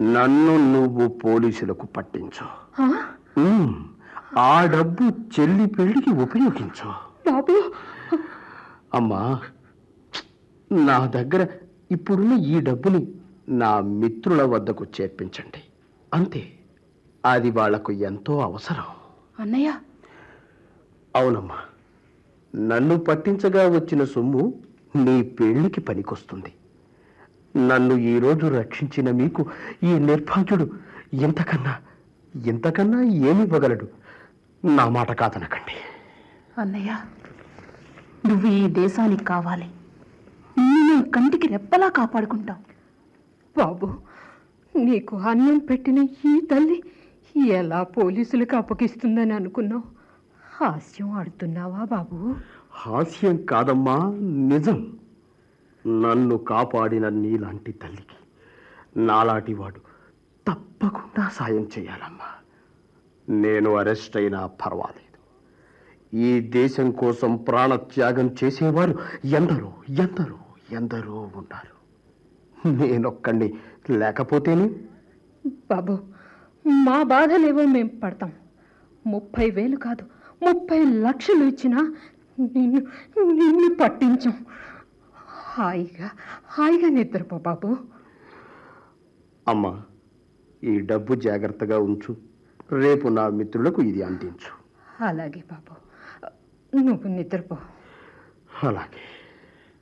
నన్ను నువ్వు పోలీసులకు పట్టించు ఆ? ఉమ్, ఆ డబ్బు చెల్లి పెళ్లికి ఉపయోగించు బాబు అమ్మా నా దగ్గర ఇప్పుడున్న ఈ డబ్బుని నా మిత్రుల వద్దకు చేర్పించండి అంతే అది వాళ్లకు ఎంతో అవసరం అన్నయ్య అవునమ్మా నన్ను పట్టించగా వచ్చిన సొమ్ము నీ పెళ్లికి పనికొస్తుంది నన్ను ఈరోజు రక్షించిన మీకు ఈ నిర్భాగ్యుడు ఇంతకన్నా ఇంతకన్నా ఏమివ్వగలడు నా మాట కాదనకండి అన్నయ్య నువ్వు ఈ దేశానికి కావాలి నిన్ను నీ కంటికి రెప్పలా కాపాడుకుంటావు బాబు నీకు అన్నం పెట్టిన ఈ తల్లి ఎలా పోలీసులకు అప్పగిస్తుందని అనుకున్నావు హాస్యం ఆడుతున్నావా బాబు హాస్యం కాదమ్మా నిజం నన్ను కాపాడిన నీలాంటి తల్లికి నాలాంటి వాడు తప్పకుండా సాయం చేయాలమ్మా నేను అరెస్ట్ అయినా పర్వాలేదు ఈ దేశం కోసం ప్రాణత్యాగం చేసేవారు ఎందరో ఎందరో ఎందరో ఉన్నారు నేనొక్కడిని లేకపోతేనే బాబు మా బాధలేవో మేం పడతాం ముప్పై వేలు కాదు ముప్పై లక్షలు ఇచ్చినా నిన్ను నిన్ను పట్టించాం హాయిగా హాయిగా నిద్రపో బాబు అమ్మా ఈ డబ్బు జాగ్రత్తగా ఉంచు రేపు నా మిత్రులకు ఇది అందించు అలాగే బాబు నువ్వు నిద్రపో అలాగే